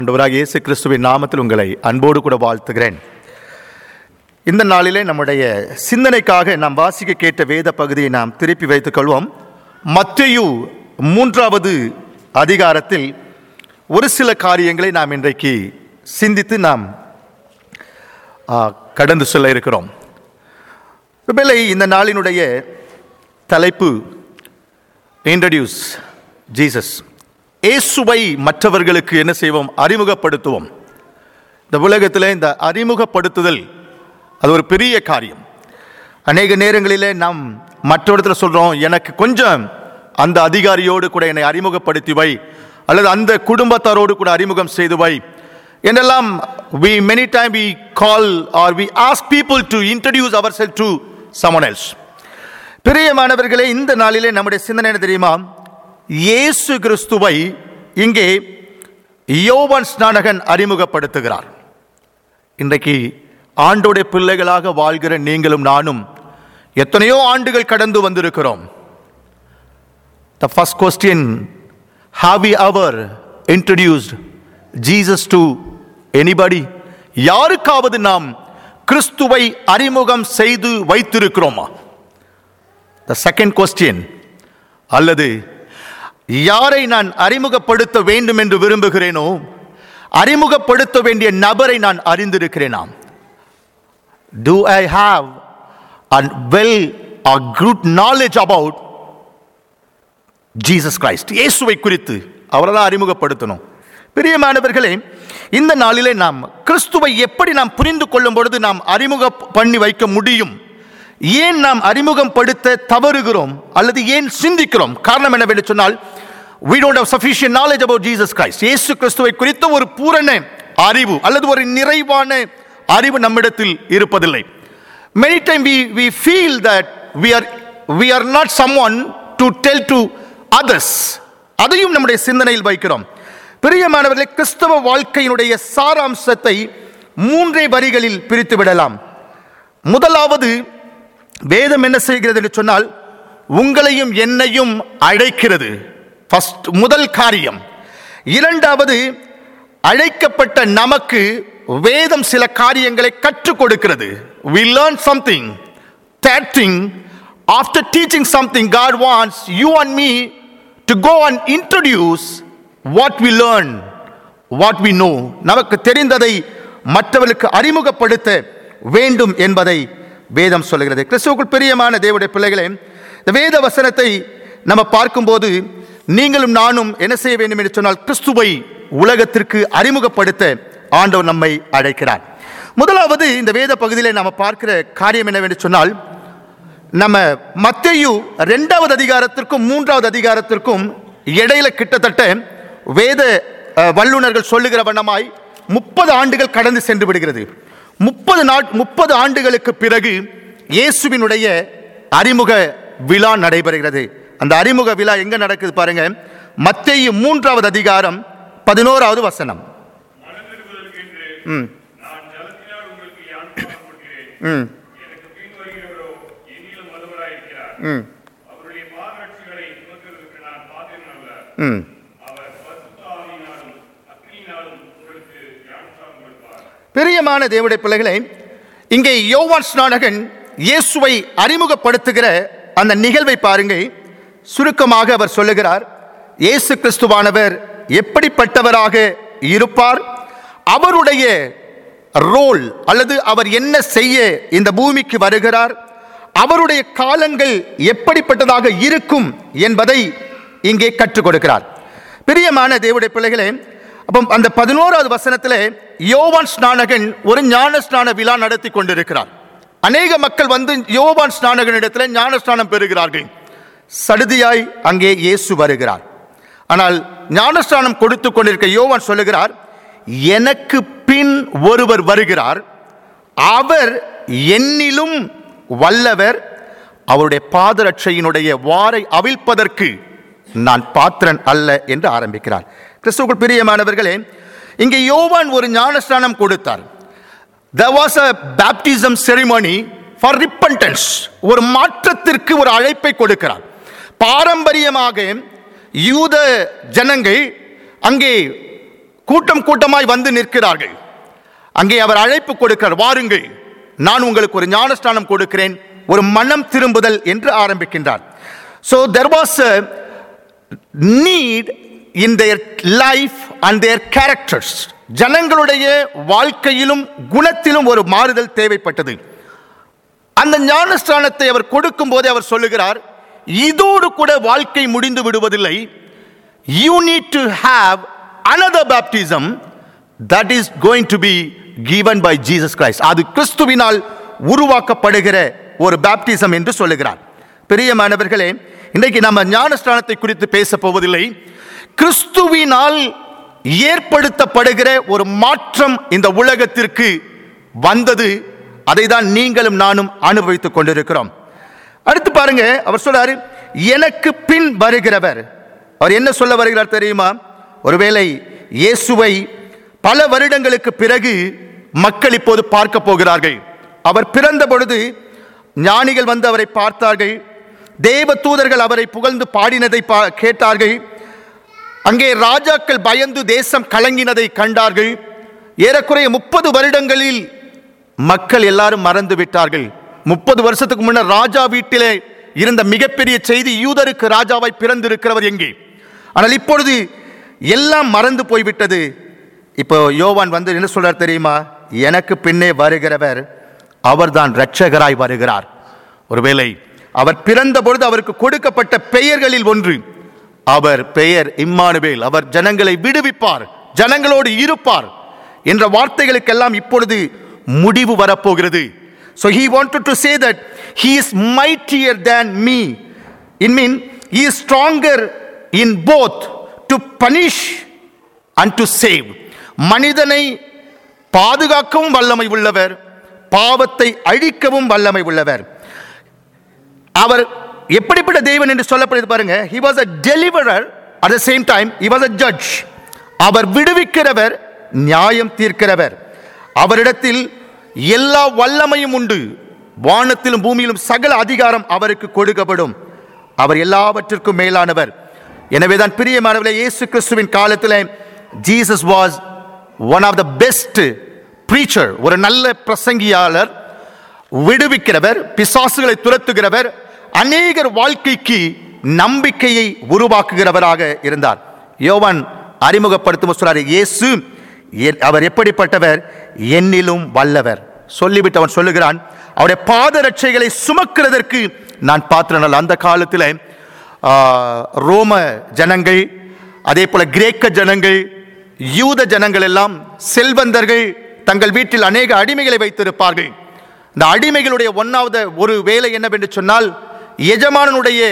ஆண்டவராக இயேசு கிறிஸ்துவின் நாமத்தில் உங்களை அன்போடு கூட வாழ்த்துகிறேன் இந்த நாளிலே நம்முடைய சிந்தனைக்காக நாம் வாசிக்க கேட்ட வேத பகுதியை நாம் திருப்பி வைத்துக் கொள்வோம் மத்தேயு மூன்றாவது அதிகாரத்தில் ஒரு சில காரியங்களை நாம் இன்றைக்கு சிந்தித்து நாம் ஆ, கடந்து செல்ல இருக்கிறோம் ஒருவேளை இந்த நாளினுடைய தலைப்பு இன்ட்ரடியூஸ் ஜீசஸ் இயேசுவை மற்றவர்களுக்கு என்ன செய்வோம் அறிமுகப்படுத்துவோம் இந்த உலகத்தில் இந்த அறிமுகப்படுத்துதல் அது ஒரு பெரிய காரியம் அநேக நேரங்களிலே நாம் மற்றொருத்தர சொல்கிறோம் எனக்கு கொஞ்சம் அந்த அதிகாரியோடு கூட என்னை அறிமுகப்படுத்தி வை அல்லது அந்த குடும்பத்தாரோடு கூட அறிமுகம் செய்து வை என்றெல்லாம் we many time we call or we ask people to introduce ourselves to someone else பிரியமானவர்களே இந்த நாளிலே நம்முடைய சிந்தனை என்ன தெரியுமா இயேசு கிறிஸ்துவை இங்கே யோவான் ஸ்நானகன் அறிமுகப்படுத்துகிறார் இன்றைக்கு ஆண்டோடைய பிள்ளைகளாக வாழ்கிற நீங்களும் நானும் எத்தனையோ ஆண்டுகள் கடந்து வந்திருக்கிறோம் the first question have we ever introduced Jesus to anybody யாருக்காவது நாம் கிறிஸ்துவை அறிமுகம் செய்து வைத்திருக்கிறோமா த செகண்ட் கொஸ்டின் அல்லது யாரை நான் அறிமுகப்படுத்த வேண்டும் என்று விரும்புகிறேனோ அறிமுகப்படுத்த வேண்டிய நபரை நான் அறிந்திருக்கிறேனாம் do I have and well a good knowledge about Jesus Christ இயேசுவை குறித்து அவரை தான் அறிமுகப்படுத்தணும் பிரியமானவர்களே இந்த நாளிலே நாம் கிறிஸ்துவை எப்படி நாம் புரிந்து கொள்ளும் பொழுது நாம் அறிமுகம் பண்ணி வைக்க முடியும் ஏன் நாம் அறிமுகம் படுத்த தவறுகிறோம் அல்லது ஏன் சிந்திக்கிறோம் காரணம் என்னவென்று சொன்னால் we don't have sufficient knowledge about Jesus Christ இயேசு கிறிஸ்துவை குறித்த ஒரு பூரண அறிவு அல்லது ஒரு நிறைவான அறிவு நம்மிடத்தில் இருப்பதில்லை many time we we feel that we are we are not someone to tell to others அதையும் நம்முடைய சிந்தனையில் வைக்கிறோம் பிரியமானவர்களே கிறிஸ்தவ வாழ்க்கையினுடைய சாராம்சத்தை மூன்றே வரிகளில் பிரித்து விடலாம் முதலாவது வேதம் என்ன செய்கிறது என்று சொன்னால் உங்களையும் என்னையும் அழைக்கிறது ஃபர்ஸ்ட் முதல் காரியம் இரண்டாவது அழைக்கப்பட்ட நமக்கு வேதம் சில காரியங்களை கற்றுக் கொடுக்கிறது we learn something that thing after teaching something god wants you and me to go and introduce what we learn what we know நமக்கு தெரிந்ததை மற்றவர்களுக்கு அறிமுகப்படுத்த வேண்டும் என்பதை வேதம் சொல்லுகிறது கிறிஸ்துவுக்குள் பிரியமான தேவனுடைய பிள்ளைகளே இந்த வேத வசனத்தை நம்ம பார்க்கும்போது நீங்களும் நானும் என்ன செய்ய வேண்டும் என்று சொன்னால் கிறிஸ்துவை உலகத்திற்கு அறிமுகப்படுத்த ஆண்டவர் நம்மை அழைக்கிறார் முதலாவது இந்த வேத பகுதியில் நாம் பார்க்கிற காரியம் என்னவென்று சொன்னால் நம்ம மத்தேயு ரெண்டாவது அதிகாரத்திற்கும் மூன்றாவது அதிகாரத்திற்கும் இடையில கிட்டத்தட்ட வேத அஹ், வல்லுனர்கள் சொல்லுகிற வண்ணமாய் முப்பது ஆண்டுகள் கடந்து சென்று விடுகிறது முப்பது நாட் முப்பது ஆண்டுகளுக்கு பிறகு இயேசுவினுடைய அறிமுக விழா நடைபெறுகிறது அந்த அறிமுக விழா எங்க நடக்குது பாருங்க மத்தேயு மூன்றாவது அதிகாரம் பதினோராவது வசனம் ம் நான் ஜலத்தினால் உங்களுக்கு ஞானஸ்நானம் கொடுக்கிறேன். ம் எனக்கு பின் வருகிறவரோ என்னிலும் வல்லவராயிருக்கிறார். ம் அவருடைய பாதரட்சிகளை சுமக்கிறதற்கு நான் பாத்திரன் அல்ல. ம் அவர் பரிசுத்த ஆவியினாலும் அக்கினியினாலும் உங்களுக்கு ஞானஸ்நானம் கொடுப்பார். பிரியமான தேவனுடைய பிள்ளைகளே இங்கே யோவான் ஸ்நானகன் இயேசுவை அறிமுகப்படுத்துகிற அந்த நிகழ்வை பாருங்க சுருக்கமாக அவர் சொல்லுகிறார் இயேசு கிறிஸ்துவானவர் எப்படிப்பட்டவராக இருப்பார் அவருடைய ரோல் அல்லது அவர் என்ன செய்ய இந்த பூமிக்கு வருகிறார் அவருடைய காலங்கள் எப்படிப்பட்டதாக இருக்கும் என்பதை இங்கே கற்றுக் கொடுக்கிறார் பிரியமான தேவனுடைய பிள்ளைகளே அப்போ அந்த பதினோராவது வசனத்தில் யோவான் ஸ்நானகன் ஒரு ஞான ஸ்நான விழா நடத்தி கொண்டிருக்கிறார் அநேக மக்கள் வந்து யோவான் ஸ்நானகனிடத்தில் ஞான ஸ்நானம் பெறுகிறார்கள் சடுதியாய் அங்கே இயேசு வருகிறார் ஆனால் ஞானஸ்நானம் கொடுத்து கொண்டிருக்க யோவான் சொல்லுகிறார் எனக்கு பின் ஒருவர் வருகிறார் அவர் என்னிலும் வல்லவர் அவருடைய பாதரட்சையினுடைய வாரை அவிழ்ப்பதற்கு நான் பாத்திரன் அல்ல என்று ஆரம்பிக்கிறார் கிறிஸ்துவுக்குள் பிரியமானவர்களே இங்கே யோவான் ஒரு ஞானஸ்நானம் கொடுத்தார் there was a baptism ceremony for repentance ஒரு மாற்றத்திற்கு ஒரு அழைப்பை கொடுக்கிறார் பாரம்பரியமாக யூத ஜனங்கள் அங்கே கூட்டம் கூட்டமாய் வந்து நிற்கிறார்கள் அங்கே அவர் அழைப்பு கொடுக்கிறார் வாருங்கள் நான் உங்களுக்கு ஒரு ஞானஸ்தானம் கொடுக்கிறேன் ஒரு மனம் திரும்புதல் என்று ஆரம்பிக்கின்றார் so there was a need in their life and their characters ஜனங்களுடைய வாழ்க்கையிலும் குணத்திலும் ஒரு மாறுதல் தேவைப்பட்டது அந்த ஞானஸ்தானத்தை அவர் கொடுக்கும் போதே அவர் சொல்லுகிறார் இதோடு கூட வாழ்க்கை முடிந்து விடுவதில்லை you need to have another baptism that is going to be given by Jesus Christ அது கிறிஸ்துவினால் உருவாக்கப்படுகிற ஒரு பேப்டிசம் என்று சொல்லுகிறார் பிரியமானவர்களே இன்றைக்கு நம்ம ஞானஸ்தானத்தை குறித்து பேச போவதில்லை கிறிஸ்துவினால் ஏற்படுத்தப்படுகிற ஒரு மாற்றம் இந்த உலகத்திற்கு வந்தது அதை தான் நீங்களும் நானும் அனுபவித்துக் கொண்டிருக்கிறோம் அடுத்து பாருங்க அவர் சொல்றாரு எனக்கு பின் வருகிறவர் அவர் என்ன சொல்ல வருகிறார் தெரியுமா ஒருவேளை இயேசுவை பல வருடங்களுக்கு பிறகு மக்கள் இப்போது பார்க்க போகிறார்கள் அவர் பிறந்த பொழுது ஞானிகள் வந்து அவரை பார்த்தார்கள் தேவ தூதர்கள் அவரை புகழ்ந்து பாடினதை பா- கேட்டார்கள் அங்கே ராஜாக்கள் பயந்து தேசம் கலங்கினதை கண்டார்கள் ஏறக்குறைய முப்பது வருடங்களில் மக்கள் எல்லாரும் மறந்து விட்டார்கள் முப்பது வருஷத்துக்கு முன்னர் ராஜா வீட்டிலே இருந்த மிகப்பெரிய செய்தி யூதருக்கு ராஜாவாய் பிறந்திருக்கிறவர் எங்கே ஆனால் இப்பொழுது எல்லாம் மறந்து போய்விட்டது இப்போ யோவான் வந்து என்ன சொல்றார் தெரியுமா எனக்கு பின்னே வருகிறவர் அவர்தான் இரட்சகராய் வருகிறார் ஒருவேளை அவர் பிறந்த பொழுது அவருக்கு கொடுக்கப்பட்ட பெயர்களில் ஒன்று அவர் பெயர் இம்மானுவேல் அவர் ஜனங்களை விடுவிப்பார் ஜனங்களோடு இருப்பார் என்ற வார்த்தைகளுக்கெல்லாம் இப்பொழுது முடிவு வரப்போகிறது so he wanted to say that he is mightier than me in mean he is stronger in both to punish and to save மனிதனை பாதுகாக்கவும் வல்லமை உள்ளவர் பாவத்தை அழிக்கவும் வல்லமை உள்ளவர் அவர் எப்படிப்பட்ட தேவன் என்று சொல்லப்படுது பாருங்க he was a deliverer at the same time he was a judge அவர் விடுவிக்கிறவர் நியாயம் தீர்க்கிறவர் அவரிடத்தில் எல்லா வல்லமையும் உண்டு வானத்திலும் பூமியிலும் சகல அதிகாரம் அவருக்கு கொடுக்கப்படும் அவர் எல்லாவற்றிற்கும் மேலானவர் எனவேதான் பிரியமானவர்களே இயேசு கிறிஸ்துவின் காலத்தில் Jesus was one of the best preacher ஒரு நல்ல பிரசங்கியாளர் விடுவிக்கிறவர் பிசாசுகளை துரத்துகிறவர் அநேகர் வாழ்க்கைக்கு நம்பிக்கையை உருவாக்குகிறவராக இருந்தார் யோவான் அறிமுகப்படுத்தும் சொல்றாரு இயேசு எ- அவர் எப்படிப்பட்டவர் என்னிலும் வல்லவர் சொல்லிவிட்டு அவன் சொல்லுகிறான் அவருடைய பாதரட்சைகளை சுமக்கிறதற்கு நான் பாத்திரனல் அந்த காலத்தில் ஆ, ரோம ஜனங்கள் அதே போல கிரேக்க ஜனங்கள் யூத ஜனங்கள் எல்லாம் செல்வந்தர்கள் தங்கள் வீட்டில் அநேக அடிமைகளை வைத்திருப்பார்கள் இந்த அடிமைகளுடைய ஒன்றாவது ஒரு வேலை என்னவென்று சொன்னால் எஜமானனுடைய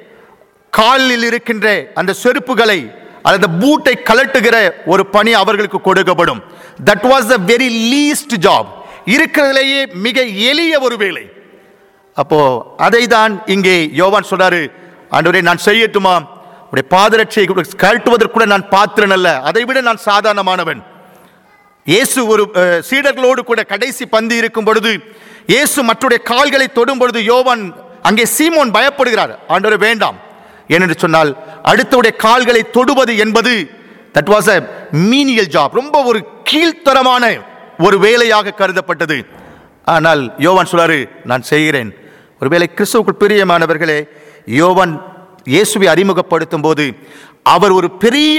காலில் இருக்கின்ற அந்த செருப்புகளை அல்லது பூட்டை கலட்டுகிற ஒரு பணி அவர்களுக்கு கொடுக்கப்படும் that was the very least job இருக்கிறதுலேயே மிக எளிய ஒரு வேலை அப்போ அதை தான் இங்கே யோவான் சொல்றாரு ஆண்டவரே நான் செய்யட்டுமா உடைய பாதரட்சியை கழட்டுவதற்கு கூட நான் பாத்திரன் அல்ல அதை விட நான் சாதாரணமானவன் இயேசு ஒரு அஹ், சீடர்களோடு கூட கடைசி பந்தி இருக்கும் பொழுது இயேசு மற்றுடைய கால்களை தொடும் பொழுது யோவான் அங்கே சீமோன் பயப்படுகிறார் ஆண்டவரே வேண்டாம் ஏனென்று சொன்னால் அடுத்தவுடைய கால்களை தொடுவது என்பது that was a menial job ரொம்ப ஒரு கீழ்த்தரமான ஒரு வேலையாக கருதப்பட்டது ஆனால் யோவான் சொல்றாரு நான் செய்கிறேன் ஒருவேளை கிறிஸ்துவுக்குள் பிரியமானவர்களே யோவான் இயேசுவை அறிமுகப்படுத்தும் போது அவர் ஒரு பெரிய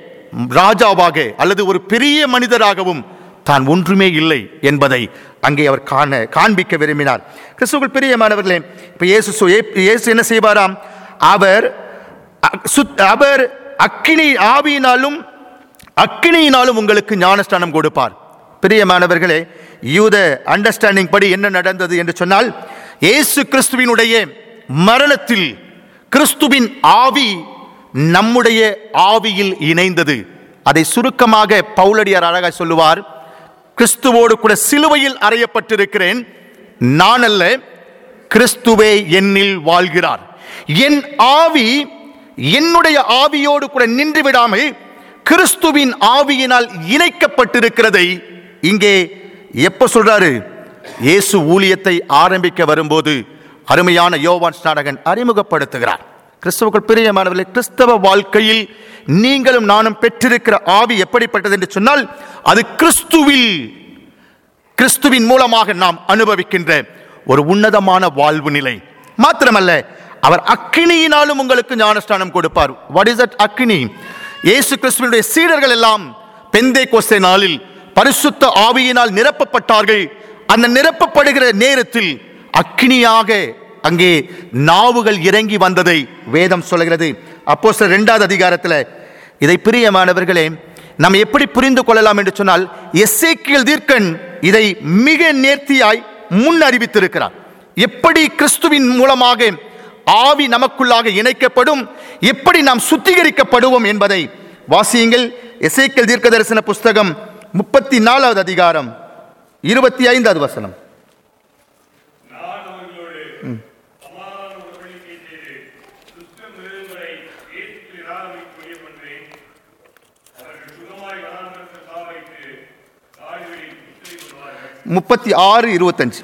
ராஜாவாக அல்லது ஒரு பெரிய மனிதராகவும் தான் ஒன்றுமே இல்லை என்பதை அங்கே அவர் காண காண்பிக்க விரும்பினார் கிறிஸ்துவுக்குள் பிரியமானவர்களே இப்போ இயேசு சொ- ஏ- இயேசு என்ன செய்வாராம் அவர் அ- சுத்- அவர் அக்கினி ஆவியினாலும் அக்கினியினாலும் உங்களுக்கு ஞானஸ்தானம் கொடுப்பார் பிரியமானவர்களே யூத அண்டர்ஸ்டாண்டிங் படி என்ன நடந்தது என்று சொன்னால் இயேசு கிறிஸ்துவினுடைய மரணத்தில் கிறிஸ்துவின் ஆவி நம்முடைய ஆவியில் இணைந்தது அதை சுருக்கமாக பவுலடியார் அழகாக சொல்லுவார் கிறிஸ்துவோடு கூட சிலுவையில் அறையப்பட்டிருக்கிறேன் நான் அல்ல கிறிஸ்துவே என்னில் வாழ்கிறார் என் ஆவி என்னுடைய ஆவியோடு கூட நின்று விடாமல் கிறிஸ்துவின் ஆவியினால் இணைக்கப்பட்டிருக்கிறதை இங்கே எப்ப சொல்றாரு இயேசு ஊழியத்தை ஆரம்பிக்க வரும்போது அருமையான யோவான் ஸ்நாடகன் அறிமுகப்படுத்துகிறார் கிறிஸ்தவர்கள் பிரியமானவர்களே கிறிஸ்தவ வாழ்க்கையில் நீங்களும் நானும் பெற்றிருக்கிற ஆவி எப்படிப்பட்டது என்று சொன்னால் அது கிறிஸ்துவில் கிறிஸ்துவின் மூலமாக நாம் அனுபவிக்கின்ற ஒரு உன்னதமான வாழ்வு நிலை மாத்திரமல்ல அவர் அக்கினியினாலும் உங்களுக்கு ஞானஸ்தானம் கொடுப்பார் வாட் இஸ் தட் அக்கினி இயேசு கிறிஸ்துவினுடைய சீடர்கள் எல்லாம் பெந்தை கோஸ்தே நாளில் பரிசுத்த ஆவியினால் நிரப்பப்பட்டார்கள் அந்த நிரப்பப்படுகிற நேரத்தில் அக்கினியாக அங்கே நாவுகள் இறங்கி வந்ததை வேதம் சொல்கிறது அப்போ சில ரெண்டாவது அதிகாரத்தில் இதை பிரியமானவர்களே நாம் எப்படி புரிந்து கொள்ளலாம் என்று சொன்னால் எஸ்ஏக்கியல் தீர்க்கன் இதை மிக நேர்த்தியாய் முன் அறிவித்திருக்கிறார் எப்படி கிறிஸ்துவின் மூலமாக ஆவி நமக்குள்ளாக இணைக்கப்படும் எப்படி நாம் சுத்திகரிக்கப்படுவோம் என்பதை வாசியுங்கள் எசேக்கியல் தீர்க்க தரிசன புஸ்தகம் முப்பத்தி நாலாவது அதிகாரம் இருபத்தி ஐந்தாவது வசனம் நான் அவர்களோடு சமாதான உடன்படிக்கை செய்து துஷ்ட மிருகங்களை ஏற்று இராதபடிக்கு ஒழிய பண்றேன் அவர்கள் சுகமாய் வனாந்தரத்தில் காவைத்து காடுகளில் குத்தகை கொள்வார்கள் முப்பத்தி ஆறு இருபத்தஞ்சு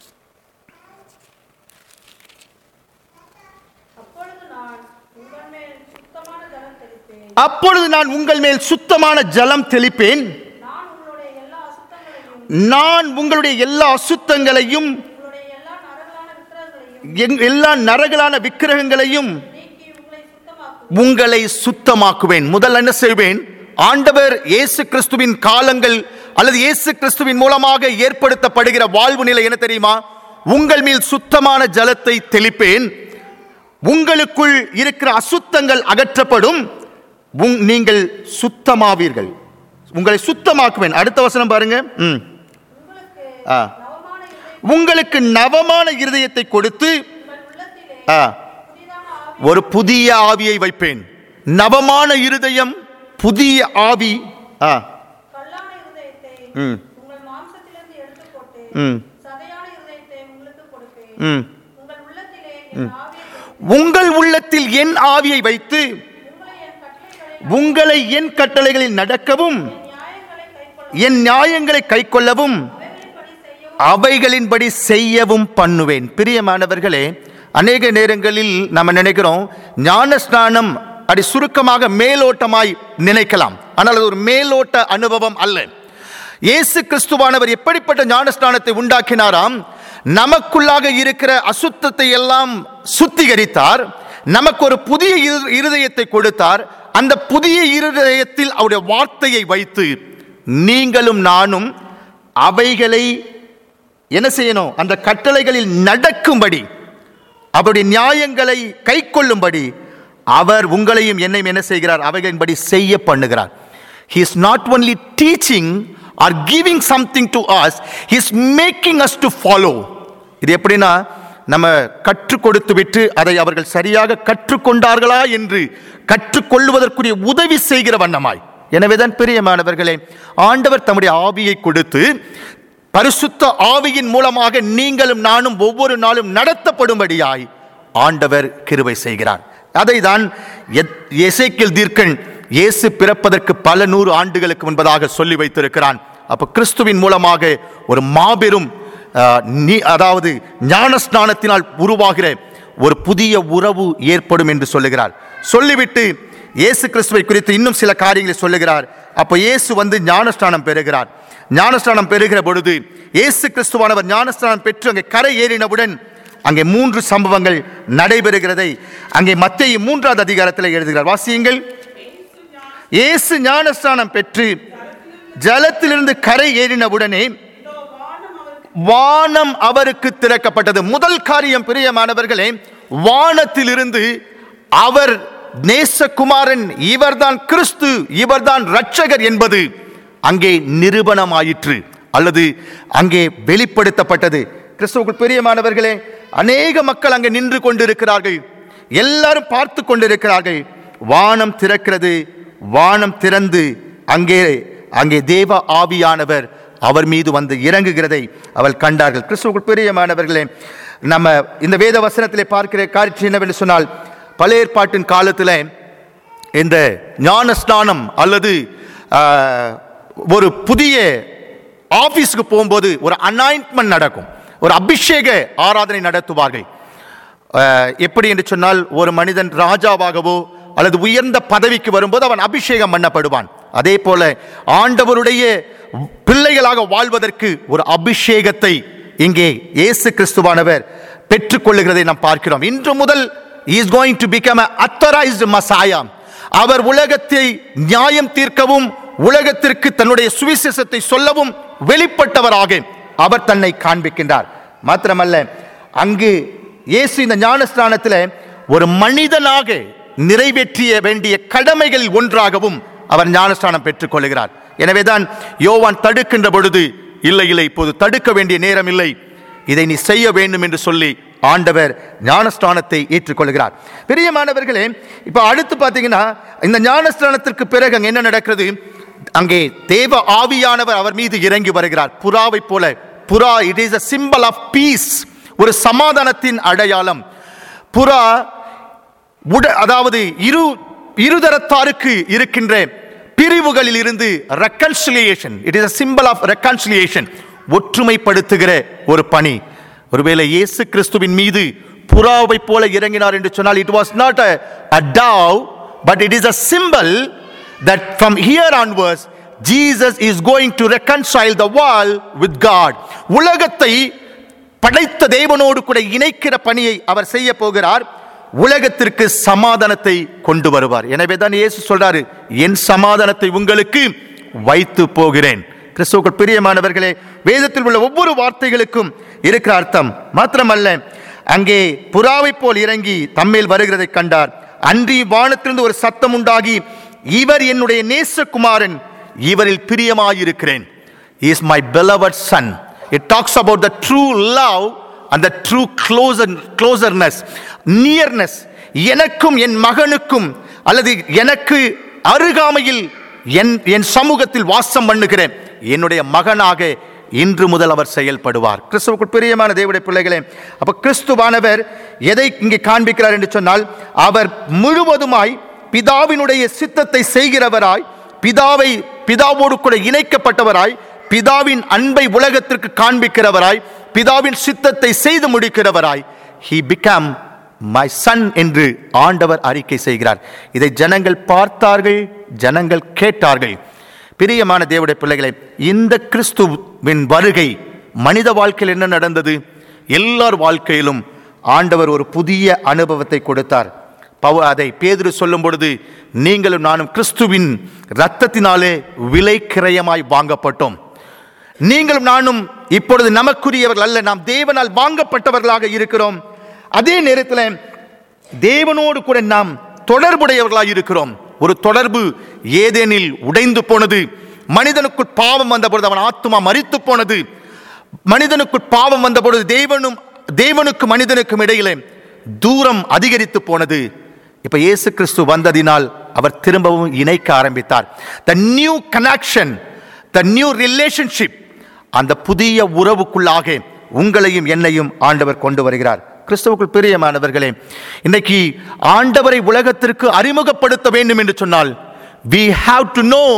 அப்பொழுது நான் உங்கள் மேல் சுத்தமான ஜலம் தெளிப்பேன் அப்பொழுது நான் உங்கள் மேல் சுத்தமான ஜலம் தெளிப்பேன் நான் உங்களுடைய எல்லா அசுத்தங்களையும் நான் உங்களுடைய எல்லா அசுத்தங்களையும் உங்களுடைய எல்லா நரகலான விக்கிரகங்களையும் எங்- எல்லா நரகலான விக்கிரகங்களையும் நீக்கி உங்களை சுத்தமாக்குவேன் உங்களை சுத்தமாக்குவேன் முதல்ல என்ன செய்வேன் ஆண்டவர் இயேசு கிறிஸ்துவின் காலங்கள் அல்லது இயேசு கிறிஸ்துவின் மூலமாக ஏற்படுத்தப்படுகிற வாழ்வு நிலை என்ன தெரியுமா உங்கள் மேல் சுத்தமான ஜலத்தை தெளிப்பேன் உங்களுக்குள் இருக்கிற அசுத்தங்கள் அகற்றப்படும் உங்- நீங்கள் சுத்தமாவீர்கள் உங்களை சுத்தமாக்குவேன் அடுத்த வசனம் பாருங்க ம் உங்களுக்கு ஆ. நவமான இதயம் உங்களுக்கு நவமான இருதயத்தை கொடுத்து உங்கள் உள்ளத்திலே ஆ, புதிதான ஆவி ஒரு புதிய ஆவியை வைப்பேன் நவமான இருதயம் புதிய ஆவி ஆ, கல்லான இருதயத்தை ம். உங்கள் மாம்சத்திலிருந்து எடுத்து போட்டு ம், சதையான இருதயத்தை உங்களுக்கு கொடுப்பேன் ம். உங்கள் உள்ளத்திலே என் ஆவியை வைத்து, உங்கள் உள்ளத்தில் என் ஆவியை வைத்து உங்களை என் கட்டளைகளை உங்களை என் கட்டளைகளில் நடக்கவும் என் நியாயங்களை கைக்கொள்ள என் நியாயங்களை கைக்கொள்ளவும் அவைகளின்படி செய்யவும் அவைகளின்படி செய்யவும் பண்ணுவேன் பிரியமானவர்களே அநேக நேரங்களில் நம்ம நினைக்கிறோம் ஞானஸ்நானம் அப்படி சுருக்கமாக மேலோட்டமாய் நினைக்கலாம் ஆனால் அது ஒரு மேலோட்ட அனுபவம் அல்ல இயேசு கிறிஸ்துவானவர் எப்படிப்பட்ட ஞானஸ்நானத்தை உண்டாக்கினாராம் நமக்குள்ளாக இருக்கிற அசுத்தத்தை எல்லாம் சுத்திகரித்தார் நமக்கு ஒரு புதிய இரு- இருதயத்தை கொடுத்தார் அந்த புதிய இருதயத்தில் அவருடைய வார்த்தையை வைத்து நீங்களும் நானும் அவைகளை என்ன செய்யணும் அந்த கட்டளைகளில் நடக்கும்படி அவருடைய நியாயங்களை கைக்கொள்ளும்படி அவர் உங்களையும் என்னையும் என்ன செய்கிறார் அவைகளின்படி செய்ய பண்ணுகிறார் he is not only teaching or giving something to us he is making us to follow இது எப்படின்னா நம்ம கற்றுக் கொடுத்து விட்டு அதை அவர்கள் சரியாக கற்றுக்கொண்டார்களா என்று கற்றுக்கொள்வதற்குரிய உதவி செய்கிற வண்ணமாய் எனவேதான் பிரியமானவர்களே ஆண்டவர் தம்முடைய ஆவியை கொடுத்து பரிசுத்த ஆவியின் மூலமாக நீங்களும் நானும் ஒவ்வொரு நாளும் நடத்தப்படும்படியாய் ஆண்டவர் கிருபை செய்கிறார் அதை தான் எசேக்கியல் தீர்க்கன் இயேசு பிறப்பதற்கு பல நூறு ஆண்டுகளுக்கு முன்பதாக சொல்லி வைத்திருக்கிறான் அப்ப கிறிஸ்துவின் மூலமாக ஒரு மாபெரும் ஆஹ், நீ அதாவது ஞானஸ்நானத்தினால் உருவாகிற ஒரு புதிய உறவு ஏற்படும் என்று சொல்லுகிறார் சொல்லிவிட்டு இயேசு கிறிஸ்துவை குறித்து இன்னும் சில காரியங்களை சொல்லுகிறார் அப்போ இயேசு வந்து ஞானஸ்நானம் பெறுகிறார் ஞானஸ்நானம் பெறுகிற பொழுது இயேசு கிறிஸ்துவானவர் ஞானஸ்நானம் பெற்று அங்கே கரை ஏறினவுடன் அங்கே மூன்று சம்பவங்கள் நடைபெறுகிறதை அங்கே மத்திய மூன்றாவது அதிகாரத்தில் எழுதுகிறார் வாசியுங்கள் இயேசு ஞானஸ்நானம் பெற்று ஜலத்திலிருந்து கரை ஏறினவுடனே வானம் அவருக்கு திறக்கப்பட்டது முதல் காரியம் பிரியமானவர்களே வானத்திலிருந்து அவர் நேசகுமாரன் இவர்தான் கிறிஸ்து இவர்தான் இரட்சகர் என்பது அங்கே நிரூபணமாயிற்று அல்லது அங்கே வெளிப்படுத்தப்பட்டது கிறிஸ்துவுக்குள் பிரியமானவர்களே அநேக மக்கள் அங்கே நின்று கொண்டிருக்கிறார்கள் எல்லாரும் பார்த்து கொண்டிருக்கிறார்கள் வானம் திறக்கிறது வானம் திறந்து அங்கே அங்கே தேவ ஆவியானவர் அவர் மீது வந்து இறங்குகிறதை அவள் கண்டார்கள் கிறிஸ்துவுக்குள் பிரியமானவர்களே நம்ம இந்த வேத வசனத்திலே பார்க்கிற காட்சி என்னவென்று சொன்னால் பழைய ஏற்பாட்டின் காலத்தில் இந்த ஞானஸ்நானம் அல்லது ஆஹ், ஒரு புதிய ஆபீஸ்க்கு போகும்போது ஒரு அனாயின்ட்மெண்ட் நடக்கும் ஒரு அபிஷேக ஆராதனை நடத்துவார்கள் அஹ், எப்படி என்று சொன்னால் ஒரு மனிதன் ராஜாவாகவோ அல்லது உயர்ந்த பதவிக்கு வரும்போது அவன் அபிஷேகம் பண்ணப்படுவான் அதே போல ஆண்டவருடைய பிள்ளைகளாக வாழ்வதற்கு ஒரு அபிஷேகத்தை இங்கே இயேசு கிறிஸ்துவானவர் பெற்றுக்கொள்ளுகிறதை நாம் பார்க்கிறோம் இன்று முதல் is going to become authorised Messiah அவர் உலகத்தை நியாயம் தீர்க்கவும் உலகத்திற்கு தன்னுடைய சுவிசேஷத்தை சொல்லவும் வெளிப்பட்டவராக அவர் தன்னை காண்பிக்கின்றார் மாத்திரமல்ல அங்கு இயேசு இந்த ஞானஸ்தானத்தில் ஒரு மனிதனாக நிறைவேற்றிய வேண்டிய கடமைகளில் ஒன்றாகவும் அவர் ஞானஸ்தானம் பெற்றுக் கொள்கிறார் எனவேதான் யோவான் தடுக்கின்ற பொழுது இல்லை இல்லை இப்போது தடுக்க வேண்டிய நேரம் இல்லை இதை நீ செய்ய வேண்டும் என்று சொல்லி ஆண்டவர் ஞானஸ்தானத்தை ஏற்றுக்கொள்கிறார் பிரியமானவர்களே இப்போ அடுத்து பார்த்தீங்கன்னா இந்த ஞானஸ்தானத்திற்கு பிறகு அங்கே என்ன நடக்கிறது அங்கே தேவ ஆவியானவர் அவர் மீது இறங்கி வருகிறார் புறாவை போல புறா it is a symbol of peace ஒரு சமாதானத்தின் அடையாளம் புறா உட அதாவது இரு இருதரத்தாருக்கு இருக்கின்ற பிரிவுகளில் இருந்து reconciliation it is a symbol of reconciliation ஒற்றுமைப்படுத்துகிற ஒரு பணி ஒருவேளை இயேசு கிறிஸ்துவின் மீது புறாவை போல இறங்கினார் என்று சொன்னால் it was not a dove but it is a symbol that from here onwards Jesus is going to reconcile the world with God உலகத்தை படைத்த தேவனோடு கூட இணைக்கிற பணியை அவர் செய்ய போகிறார் உலகத்திற்கு சமாதானத்தை கொண்டு வருவார் எனவே தான் இயேசு சொல்றாரு என் சமாதானத்தை உங்களுக்கு வைத்து போகிறேன் கிறிஸ்துவுக்குள் பிரியமானவர்களே வேதத்தில் உள்ள ஒவ்வொரு வார்த்தைகளுக்கும் இருக்கிற அர்த்தம் மாத்திரமல்ல அங்கே புறாவை போல் இறங்கி தம்மேல் வருகிறதை கண்டார் அன்றி வானத்திலிருந்து ஒரு சத்தம் உண்டாகி இவர் என்னுடைய நேசகுமாரன் இவரில் பிரியமாயிருக்கிறேன் is my beloved son it talks about the true love and the true closer closeness nearness எனக்கும் என் மகனுக்கும் அல்லது எனக்கு அருகாமையில் என் என் சமூகத்தில் வாசம் பண்ணுகிற என்னுடைய மகனாக இன்று முதல் அவர் செயல்படுவார் கிறிஸ்துவுக்குள் பிரியமான தேவடைய பிள்ளைகளே அப்ப கிறிஸ்துவானவர் எதை இங்கே காண்பிக்கிறார் என்று சொன்னால் அவர் முழுவதுமாய் பிதாவினுடைய சித்தத்தை செய்கிறவராய் பிதாவை பிதாவோடு கூட இணைக்கப்பட்டவராய் பிதாவின் அன்பை உலகத்திற்கு காண்பிக்கிறவராய் பிதாவின் சித்தத்தை செய்து முடிக்கிறவராய் he become மை சன் என்று ஆண்டவர் அறிக்கை செய்கிறார் இதை ஜனங்கள் பார்த்தார்கள் ஜனங்கள் கேட்டார்கள் பிரியமான தேவடைய பிள்ளைகளே இந்த கிறிஸ்துவின் வருகை மனித வாழ்க்கையில் என்ன நடந்தது எல்லார் வாழ்க்கையிலும் ஆண்டவர் ஒரு புதிய அனுபவத்தை கொடுத்தார் பவு அதை பேதுரு சொல்லும் பொழுது நீங்களும் நானும் கிறிஸ்துவின் இரத்தத்தினாலே விலை கிரயமாய் வாங்கப்பட்டோம் நீங்களும் நானும் இப்பொழுது நமக்குரியவர்கள் அல்ல நாம் தேவனால் வாங்கப்பட்டவர்களாக இருக்கிறோம் அதே நேரத்தில் தேவனோடு கூட நாம் தொடர்புடையவர்களாக இருக்கிறோம் ஒரு தொடர்பு ஏதேனில் உடைந்து போனது மனிதனுக்குள் பாவம் வந்த பொழுது அவன் ஆத்துமா மரித்து போனது மனிதனுக்குள் பாவம் வந்த பொழுது தேவனும் தேவனுக்கும் மனிதனுக்கும் இடையிலே தூரம் அதிகரித்து போனது இப்ப இயேசு கிறிஸ்து வந்ததினால் அவர் திரும்பவும் இணைக்க ஆரம்பித்தார் the new connection the new relationship அந்த புதிய உறவுக்குள்ளாக உங்களையும் என்னையும் ஆண்டவர் கொண்டு வருகிறார் கிறிஸ்துவுக்குள் பிரியமானவர்களே இன்னைக்கு ஆண்டவரை உலகத்திற்கு அறிமுகப்படுத்த வேண்டும் என்று சொன்னால் we have to know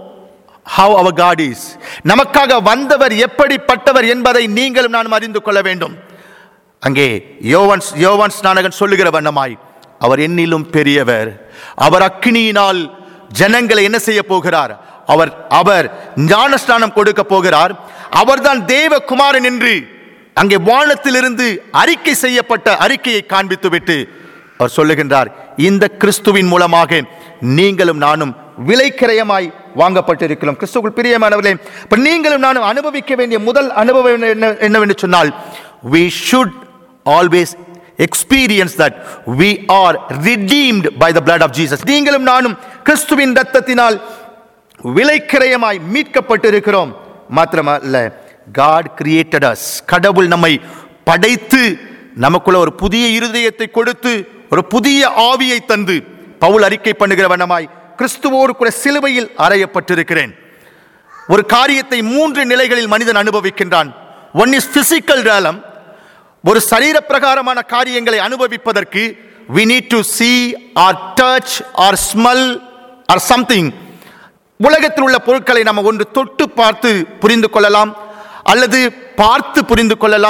how our God is நமக்காக வந்தவர் எப்படிப்பட்டவர் என்பதை நீங்களும் நானும் அறிந்து கொள்ள வேண்டும் அங்கே யோவான் யோவான் ஸ்நானகன் சொல்லுகிற வண்ணமாய் அவர் என்னிலும் பெரியவர் அவர் அக்கினியினால் ஜனங்களை என்ன செய்ய போகிறார் அவர் அவர் ஞானஸ்நானம் கொடுக்க போகிறார் அவர்தான் தேவகுமாரன் என்று அங்கே வானத்திலிருந்து அறிக்கை செய்யப்பட்ட அறிக்கையை காண்பித்து விட்டு அவர் சொல்லுகின்றார் இந்த கிறிஸ்துவின் மூலமாக நீங்களும் நானும் விலைக்கிரயமாய் வாங்கப்பட்டிருக்கிறோம் கிறிஸ்துவுக்குள் பிரியமானவர்களே இப்ப நீங்களும் நானும் அனுபவிக்க வேண்டிய முதல் அனுபவம் என்ன என்னவென்று சொன்னால் we should always experience that we are redeemed by the blood of Jesus நீங்களும் நானும் கிறிஸ்துவின் இரத்தத்தினால் விலைக்கிரயமாய் மீட்கப்பட்டிருக்கிறோம் மாத்திரமல்ல God created us கடவுள் நம்மை படைத்து நமக்குள்ள ஒரு புதிய இருதயத்தை கொடுத்து ஒரு புதிய ஆவியை தந்து பவுல் அறிக்கை பண்ணுகிற வண்ணமாய் கிறிஸ்துவோடு கூட சிலுவையில் அறையப்பட்டிருக்கிறேன் ஒரு காரியத்தை மூன்று நிலைகளில் மனிதன் அனுபவிக்கின்றான் ஒன் இஸ் பிசிக்கல் realm ஒரு சரீர பிரகாரமான காரியங்களை அனுபவிப்பதற்கு we need to see or touch or smell or something உலகத்தில் உள்ள பொருட்களை நம்ம ஒன்று தொட்டு பார்த்து புரிந்து கொள்ளலாம் அல்லது பார்த்து புரிந்து கொள்ளலாம்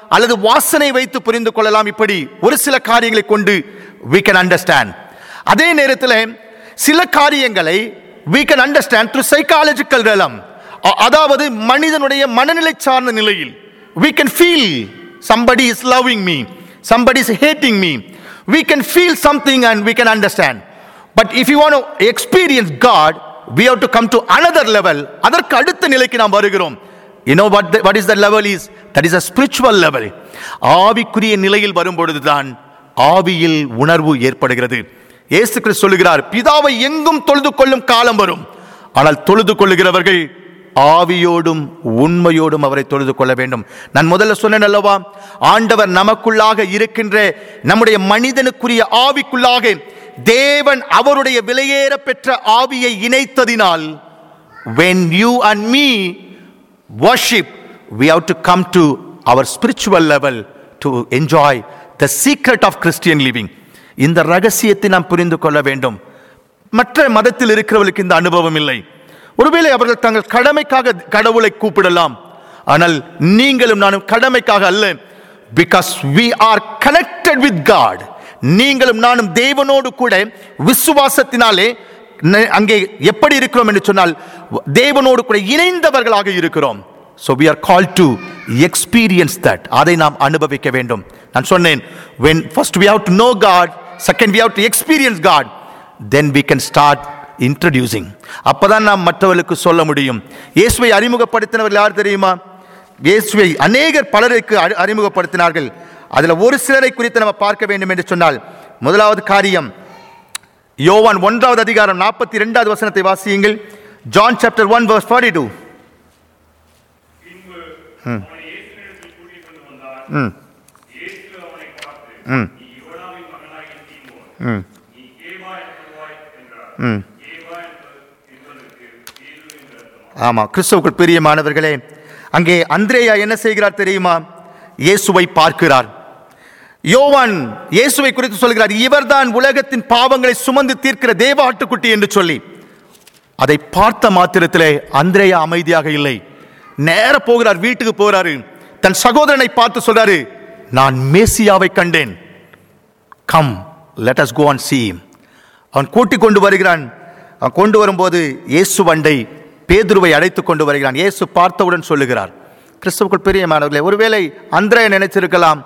அல்லது வாசனை வைத்து புரிந்து கொள்ளலாம் இப்படி ஒரு சில காரியங்களை கொண்டு we can understand அதே நேரத்தில் சில காரியங்களை we can understand through psychological realm அ- அதாவது மனிதனுடைய மனநிலை சார்ந்த நிலையில் we can feel somebody is loving me somebody is hating me we can feel something and we can understand but if you want to experience god we have to come to another level அதற்கு அடுத்த நிலைக்கு நாம் வருகிறோம் you know what the, what is the level is that is a spiritual level ஆவிக்குரிய நிலையில் வரும்பொழுதுதான் ஆவியில் உணர்வு ஏற்படுகிறது இயேசு கிறிஸ்து சொல்லுகிறார் பிதாவை எங்கும் தொழுது கொள்ளும் காலம் வரும் ஆனால் தொழுது கொள்ளுகிறவர்கள் ஆவியோடும் உண்மையோடும் அவரை தொழுது கொள்ள வேண்டும் நான் முதல்ல சொன்னேன் அல்லவா ஆண்டவர் நமக்குள்ளாக இருக்கின்ற நம்முடைய மனிதனுக்குரிய ஆவிக்குள்ளாக தேவன் அவருடைய விலையேற பெற்ற ஆவியை இணைத்ததினால் when you and me worship we have to come to our spiritual level to enjoy the secret of christian living இந்த ரகசியத்தை நாம் புரிந்து கொள்ள வேண்டும் மற்ற மதத்தில் இருக்கிறவர்களுக்கு இந்த அனுபவம் இல்லை ஒருவேளை அவர்கள் தங்கள் கடமைக்காக கடவுளை கூப்பிடலாம் ஆனால் நீங்களும் நானும் கடமைக்காக அல்ல because we are connected with god நீங்களும் நானும் தேவனோடு கூட விசுவாசத்தினாலே ந- அங்கே எப்படி இருக்கிறோம் என்று சொன்னால் தேவனோடு கூட இணைந்தவர்களாக இருக்கிறோம் so we are called to experience that அதை நாம் அனுபவிக்க வேண்டும் நான் சொன்னேன் when first we have to know god second we have to experience god then we can start introducing அப்பதான் நாம் மற்றவர்களுக்கு சொல்ல முடியும் இயேசுவை அறிமுகப்படுத்தினவர் யார் தெரியுமா இயேசுவை அநேகர் பலருக்கு அறி- அறிமுகப்படுத்தினார்கள் அதுல ஒரு சிலரை குறித்து நம்ம பார்க்க வேண்டும் என்று சொன்னால் முதலாவது காரியம் யோவான் ஒன்றாவது அதிகாரம் நாற்பத்தி இரண்டாவது வசனத்தை வாசியுங்கள் ஜான் சாப்டர் ஒன் verse 42 பின்பு அவனை இயேசுவினிடத்தில் கூட்டிக் கொண்டு வந்தார் ம் இயேசு அவனை பார்த்து ம். நீ யோனாவின் மகனாகிய சீமோன் ம் நீ கேபா என்பவாய் என்றார் ம் கேபா என்பது என்பதற்கு பேதுரு என்று அர்த்தம் ஆமா கிறிஸ்துவுக்குள் பிரியமானவர்களே அங்கே அந்திரேயா என்ன செய்கிறார் தெரியுமா இயேசுவை பார்க்கிறார் யோவான் இயேசுவை குறித்து சொல்கிறார் இவர்தான் உலகத்தின் பாவங்களை சுமந்து தீர்க்கிற தேவ ஆட்டுக்குட்டி என்று சொல்லி அதை பார்த்த மாத்திரத்திலே அந்திரேயா அமைதியாக இல்லை நேர போகிறார் வீட்டுக்கு போகிறாரு தன் சகோதரனை பார்த்து சொல்றாரு நான் மேசியாவை கண்டேன் come let us go and see him அவன் கூட்டிக் கொண்டு வருகிறான் அவன் கொண்டு வரும்போது இயேசு வண்டை பேதுருவை அழைத்து கொண்டு வருகிறான் இயேசு பார்த்தவுடன் சொல்லுகிறார் கிறிஸ்துவுக்குள் பிரியமானவர்களே ஒருவேளை அந்திரைய நினைச்சிருக்கலாம்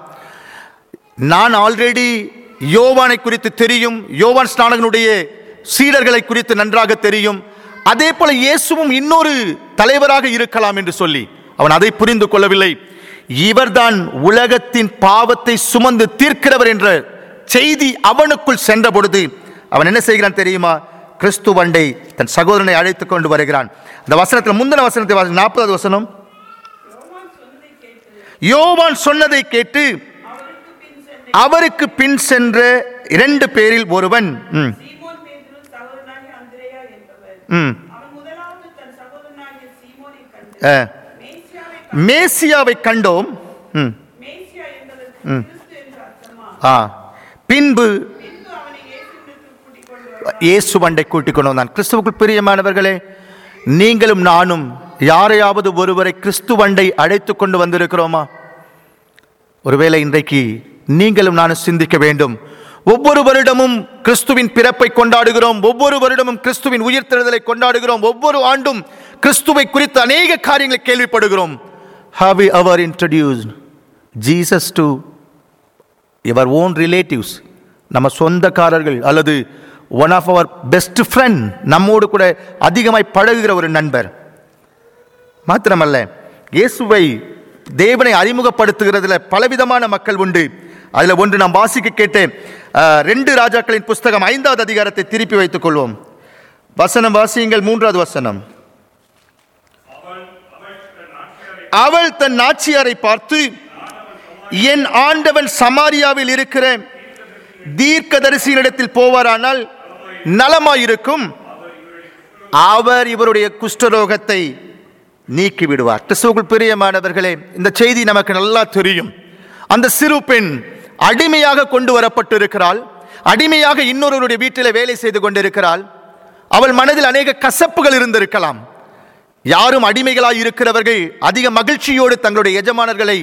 நான் ஆல்ரெடி யோவானை குறித்து தெரியும் யோவான் ஸ்நானகனுடைய சீடர்களை குறித்து நன்றாக தெரியும் அதே போல இயேசுவும் இன்னொரு தலைவராக இருக்கலாம் என்று சொல்லி அவன் அதை புரிந்து கொள்ளவில்லை இவர்தான் உலகத்தின் பாவத்தை சுமந்து தீர்க்கிறவர் என்ற செய்தி அவனுக்குள் சென்ற பொழுது அவன் என்ன செய்கிறான் தெரியுமா கிறிஸ்து வண்டை தன் சகோதரனை அழைத்துக் கொண்டு வருகிறான் அந்த வசனத்தில் முந்தின வசனத்தை வாசி நாற்பதாவது வசனம் யோவான் சொன்னதை கேட்டு யோவான் சொன்னதை கேட்டு அவருக்கு பின் சென்ற அவருக்கு பின் சென்ற இரண்டு பேரில் ஒருவன் ம், சீமோன் பேதுரு சகோதரனாகிய அந்திரேயா என்பவர் ம், அவன் முதலாவது தன் சகோதரனாகிய சீமோனை கண்டு அஹ், மேசியாவை மேசியாவை கண்டோம் ம், மேசியா என்பதற்கு கிறிஸ்து என்று அர்த்தமா ஆ பின்பு பின்பு அவனை இயேசுவிடத்தில் கூட்டிக் கொண்டு வந்தார் இயேசு வண்டை கூட்டிக் கொண்டு வந்தான் கிறிஸ்துவுக்குள் பிரியமானவர்களே நீங்களும் நானும் யாரையாவது ஒருவரை கிறிஸ்து வண்டை அழைத்து கொண்டு வந்திருக்கிறோமா ஒருவேளை இன்றைக்கு நீங்களும் நானும் சிந்திக்க வேண்டும் ஒவ்வொரு வருடமும் கிறிஸ்துவின் பிறப்பை கொண்டாடுகிறோம் ஒவ்வொரு வருடமும் கிறிஸ்துவின் உயிர்த்தெழுதலை கொண்டாடுகிறோம் ஒவ்வொரு ஆண்டும் கிறிஸ்துவை குறித்து அநேக காரியங்களை கேள்விப்படுகிறோம் have our introduced Jesus to your own relatives நம்ம சொந்தக்காரர்கள் அல்லது one of our best friend நம்மோடு கூட அதிகமாய் பழகுகிற ஒரு நண்பர் மாத்திரமல்ல இயேசுவை தேவனை அறிமுகப்படுத்துகிறதுல பலவிதமான மக்கள் உண்டு அதில் ஒன்று நாம் வாசிக்க கேட்டேன் அஹ், ரெண்டு ராஜாக்களின் புஸ்தகம் ஐந்தாவது அதிகாரத்தை திருப்பி வைத்துக் கொள்வோம் வசனம் வாசியுங்கள் மூன்றாவது வசனம் அவள் அவள் தன் நாட்களை அவள் தன் நாச்சியாரை பார்த்து என் ஆண்டவன் சமாரியாவில் இருக்கிற தீர்க்கதரிசியினிடத்தில் போவாரானால் நலமாயிருக்கும் அவர் இவருடைய குஷ்டரோகத்தை நீக்கி விடுவார் கிறிஸ்துவுக்குள் பிரியமானவர்களே இந்த செய்தி நமக்கு நல்லா தெரியும் அந்த சிறு பெண் அடிமையாக கொண்டு வரப்பட்டிருக்கிறாள் அடிமையாக இன்னொருவருடைய வீட்டில் வேலை செய்து கொண்டிருக்கிறாள் அவள் மனதில் அநேக கசப்புகள் இருந்திருக்கலாம் யாரும் அடிமைகளாய் இருக்கிறவர்கள் அதிக மகிழ்ச்சியோடு தங்களுடைய எஜமானர்களை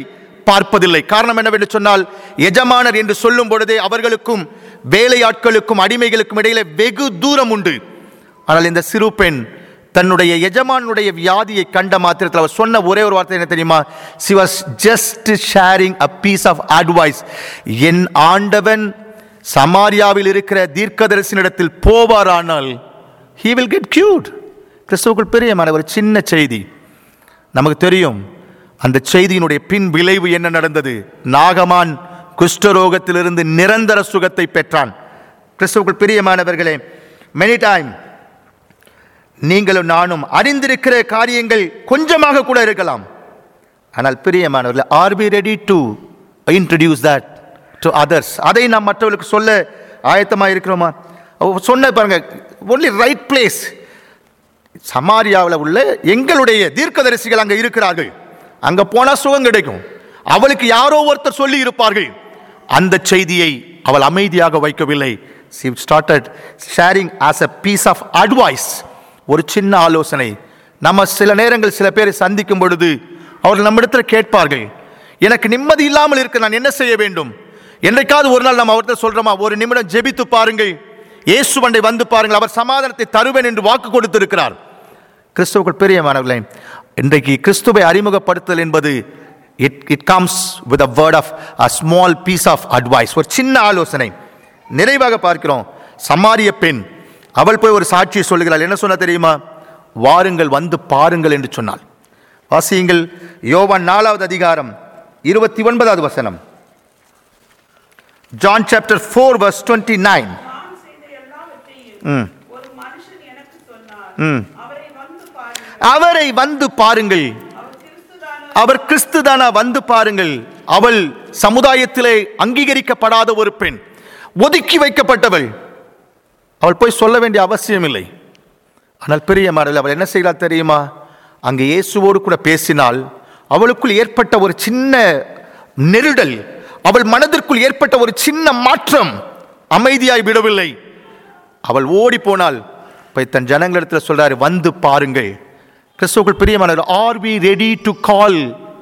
பார்ப்பதில்லை காரணம் என்னவென்று சொன்னால் எஜமானர் என்று சொல்லும் பொழுதே அவர்களுக்கும் வேலையாட்களுக்கும் அடிமைகளுக்கும் இடையிலே வெகு தூரம் உண்டு ஆனால் இந்த சிறு பெண் தன்னுடைய எஜமானுடைய வியாதியை கண்ட மாத்திரத்தில் அவர் சொன்ன ஒரே ஒரு வார்த்தை என்ன தெரியுமா she was just sharing a piece of advice என் ஆண்டவன் சமாரியாவில் இருக்கிற தீர்க்கதரிசனிடத்தில் போவாரானால் ஹீ வில் கெட் கியூட் கிறிஸ்துவுக்குள் பெரியமான ஒரு சின்ன செய்தி நமக்கு தெரியும் அந்த செய்தியினுடைய பின் விளைவு என்ன நடந்தது நாகமான் குஷ்டரோகத்திலிருந்து நிரந்தர சுகத்தை பெற்றான் கிறிஸ்துவுக்குள் பிரியமானவர்களே மெனி டைம் நீங்களும் நானும் அறிந்திருக்கிற காரியங்கள் கொஞ்சமாக கூட இருக்கலாம் ஆனால் பிரியமானவர்கள் are be ready to introduce that to others அதை நாம் மற்றவர்களுக்கு சொல்ல ஆயத்தமாக இருக்கிறோமா அவர் சொன்ன பாருங்க ஒன்லி ரைட் பிளேஸ் சமாரியாவில் உள்ள எங்களுடைய தீர்க்கதரிசிகள் அங்கே இருக்கிறார்கள் அங்கே போனால் சுகம் கிடைக்கும் அவளுக்கு யாரோ ஒருத்தர் சொல்லி இருப்பார்கள் அந்த செய்தியை அவள் அமைதியாக வைக்கவில்லை she started sharing as a piece of advice ஒரு சின்ன ஆலோசனை நம்ம சில நேரங்கள் சில பேரை சந்திக்கும் பொழுது அவர்கள் நம்மிடத்தில் கேட்பார்கள் எனக்கு நிம்மதி இல்லாமல் இருக்க நான் என்ன செய்ய வேண்டும் என்றைக்காவது ஒரு நாள் நம்ம அவர்கிட்ட சொல்றோமா ஒரு நிமிடம் ஜெபித்து பாருங்கள் இயேசுவண்டை வந்து பாருங்கள் அவர் சமாதானத்தை தருவேன் என்று வாக்கு கொடுத்திருக்கிறார் கிறிஸ்துவுக்குள் பிரியமானவர்களே இன்றைக்கு கிறிஸ்துவை அறிமுகப்படுத்துதல் என்பது it it comes with a word of a small piece of advice ஒரு சின்ன ஆலோசனை நிறைவாக பார்க்கிறோம் சமாரிய பெண் அவள் போய் ஒரு சாட்சியை சொல்லுகிறாள் என்ன சொன்னா தெரியுமா வாருங்கள் வந்து பாருங்கள் என்று சொன்னாள் வாசியுங்கள் யோவான் நாலாவது அதிகாரம் இருபத்தி ஒன்பதாவது வசனம் John chapter four verse twenty nine நான் செய்த எல்லாவற்றையும் ம் ஒரு மனுஷன் எனக்கு சொன்னார் ம் அவரை வந்து பாருங்கள் அவரை வந்து பாருங்கள் அவர் கிறிஸ்துதான அவர் கிறிஸ்துதானா வந்து பாருங்கள் அவள் சமுதாயத்திலே அங்கீகரிக்கப்படாத ஒரு பெண் ஒதுக்கி வைக்கப்பட்டவள் அவள் போய் சொல்ல வேண்டிய அவசியம் இல்லை ஆனால் பெரிய மாடல் அவள் என்ன செய்கிறாள் தெரியுமா அங்கே இயேசுவோடு கூட பேசினால் அவளுக்குள் ஏற்பட்ட ஒரு சின்ன நெருடல் அவள் மனதிற்குள் ஏற்பட்ட ஒரு சின்ன மாற்றம் அமைதியாய் விடவில்லை அவள் ஓடி போனால் போய் தன் ஜனங்களிடத்தில் சொல்றாரு வந்து பாருங்கள் கிறிஸ்துவுக்குள் பிரியமானவர் are we ready to call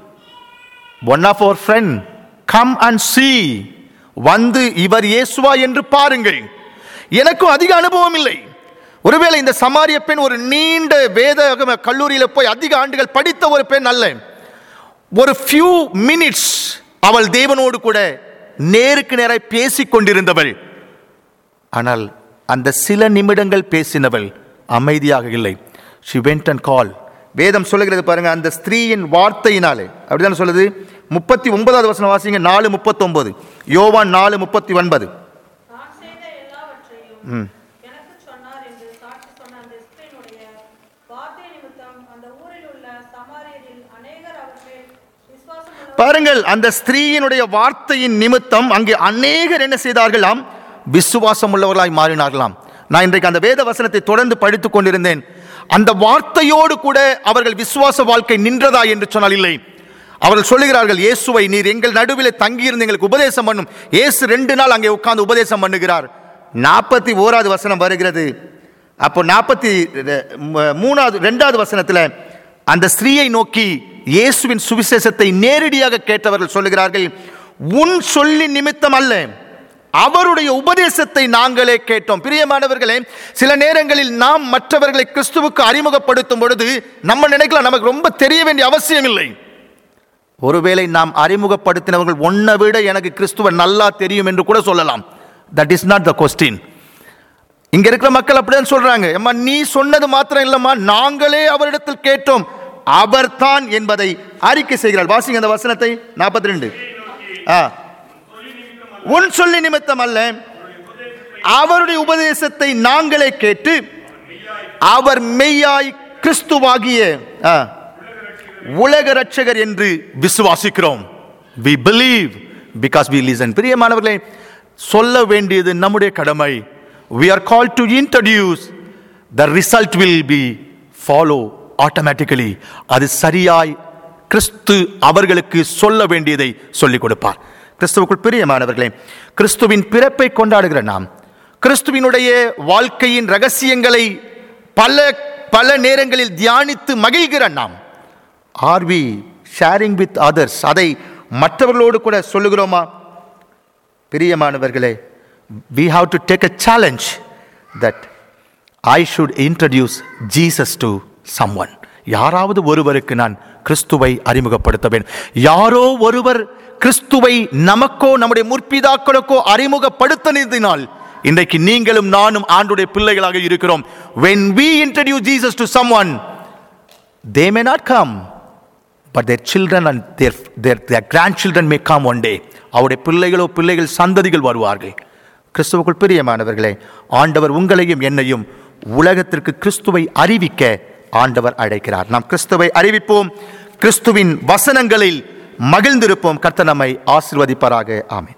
one of our friend come and see வந்து இவர் இயேசுவா என்று பாருங்கள் எனக்கும் அதிக அனுபவம் இல்லை ஒருவேளை இந்த சமாரிய பெண் ஒரு நீண்ட வேத கல்லூரியில் போய் அதிக ஆண்டுகள் படித்த ஒரு பெண் அல்ல ஒரு ஃபியூ மினிட்ஸ் அவள் தேவனோடு கூட நேருக்கு நேராய் பேசிக் கொண்டிருந்தவள் ஆனால் அந்த சில நிமிடங்கள் பேசினவள் அமைதியாக இல்லை ஷி வெண்ட் அண்ட் கால் வேதம் சொல்லுகிறது பாருங்க அந்த ஸ்திரீயின் வார்த்தையினாலே அப்படிதானே சொல்லுது முப்பத்தி ஒன்பதாவது வசனம் வாசிங்க நாலு முப்பத்தொன்பது யோவான் நாலு முப்பத்தி ஒன்பது நான் செய்த எல்லாவற்றையும் எனக்கு சொன்னார் என்று சாட்சி சொன்ன அந்த ஸ்திரீனுடைய வார்த்தை நிமித்தம் அந்த ஊரில் உள்ள சமாரியரில் அநேகர் அவர் மேல் விசுவாசம் பாருங்கள் அந்த ஸ்திரீயினுடைய வார்த்தையின் நிமித்தம் அங்கே அநேகர் என்ன செய்தார்களாம் விசுவாசம் உள்ளவர்களாய் மாறினார்களாம் நான் இன்றைக்கு அந்த வேத வசனத்தை தொடர்ந்து படித்துக் கொண்டிருந்தேன் அந்த வார்த்தையோடு கூட அவர்கள் விசுவாச வாழ்க்கை நின்றதா என்று சொன்னால் இல்லை அவர்கள் சொல்லுகிறார்கள் இயேசுவை நீர் எங்கள் நடுவில் தங்கியிருந்து எங்களுக்கு உபதேசம் பண்ணும் இயேசு ரெண்டு நாள் அங்கே உட்கார்ந்து உபதேசம் பண்ணுகிறார் நாற்பத்தி ஓராவது வசனம் வருகிறது அப்போ நாற்பத்தி மூணாவது ரெண்டாவது வசனத்தில் அந்த ஸ்திரீயை நோக்கி இயேசுவின் சுவிசேஷத்தை நேரடியாக கேட்டவர்கள் சொல்லுகிறார்கள் உன் சொல்லி நிமித்தம் அல்ல அவருடைய உபதேசத்தை நாங்களே கேட்டோம் பிரியமானவர்களே சில நேரங்களில் நாம் மற்றவர்களை கிறிஸ்துவுக்கு அறிமுகப்படுத்தும் பொழுது நம்ம நினைக்கலாம் நமக்கு ரொம்ப தெரிய வேண்டிய அவசியம் இல்லை ஒருவேளை நாம் அறிமுகப்படுத்தினவர்கள் ஒன்றை விட எனக்கு கிறிஸ்துவ நல்லா தெரியும் என்று கூட சொல்லலாம் that is not the question இங்க இருக்கிற மக்கள் அப்படிதான் சொல்றாங்க அம்மா நீ சொன்னது மாத்திரம் இல்லம்மா நாங்களே அவரிடத்தில் கேட்டோம் அவர்தான் என்பதை அறிக்கை செய்கிறார் வாசிங்க அந்த வசனத்தை நாற்பத்தி ரெண்டு ஆ உன் சொல்லி நிமித்தம் அல்ல அவருடைய உபதேசத்தை நாங்களே கேட்டு அவர் மெய்யாய் கிறிஸ்துவாகிய ஆ, உலக ரட்சகர் என்று விசுவாசிக்கிறோம் we believe because we listen பிரியமானவர்களே சொல்ல வேண்டியது நம்முடைய கடமை we are called to introduce the result will be follow automatically அது சரியாய் கிறிஸ்து அவர்களுக்கு சொல்ல வேண்டியதை சொல்லிக் கொடுப்பார் கிறிஸ்துவுக்குள் பிரியமானவர்களே கிறிஸ்துவின் பிறப்பை கொண்டாடுகிற நாம் கிறிஸ்துவினுடைய வாழ்க்கையின் ரகசியங்களை பல பல நேரங்களில் தியானித்து மகிழ்கிற நாம் are we sharing with others அதை மற்றவர்களோடு கூட சொல்லுகிறோமா பிரியமானவர்களே we have to take a challenge that I should introduce Jesus to someone யாராவது ஒருவருக்கு நான் கிறிஸ்துவை அறிமுகப்படுத்த வேண்டும் யாரோ ஒருவர் கிறிஸ்துவை நமக்கோ நம்முடைய முற்பிதாக்களுக்கோ அறிமுகப்படுத்தினதினால் இன்றைக்கு நீங்களும் நானும் ஆண்டுடைய பிள்ளைகளாக இருக்கிறோம் when we introduce Jesus to someone they may not come but their children and their, their, their grandchildren may come one day அவருடைய பிள்ளைகளோ பிள்ளைகள் சந்ததிகள் வருவார்கள் கிறிஸ்துவுக்குள் பிரியமானவர்களே ஆண்டவர் உங்களையும் என்னையும் உலகத்திற்கு கிறிஸ்துவை அறிவிக்க ஆண்டவர் அழைக்கிறார் நாம் கிறிஸ்துவை அறிவிப்போம் கிறிஸ்துவின் வசனங்களில் மகிழ்ந்திருப்போம் கர்த்தர் நம்மை ஆசிர்வதிப்பாராக ஆமென்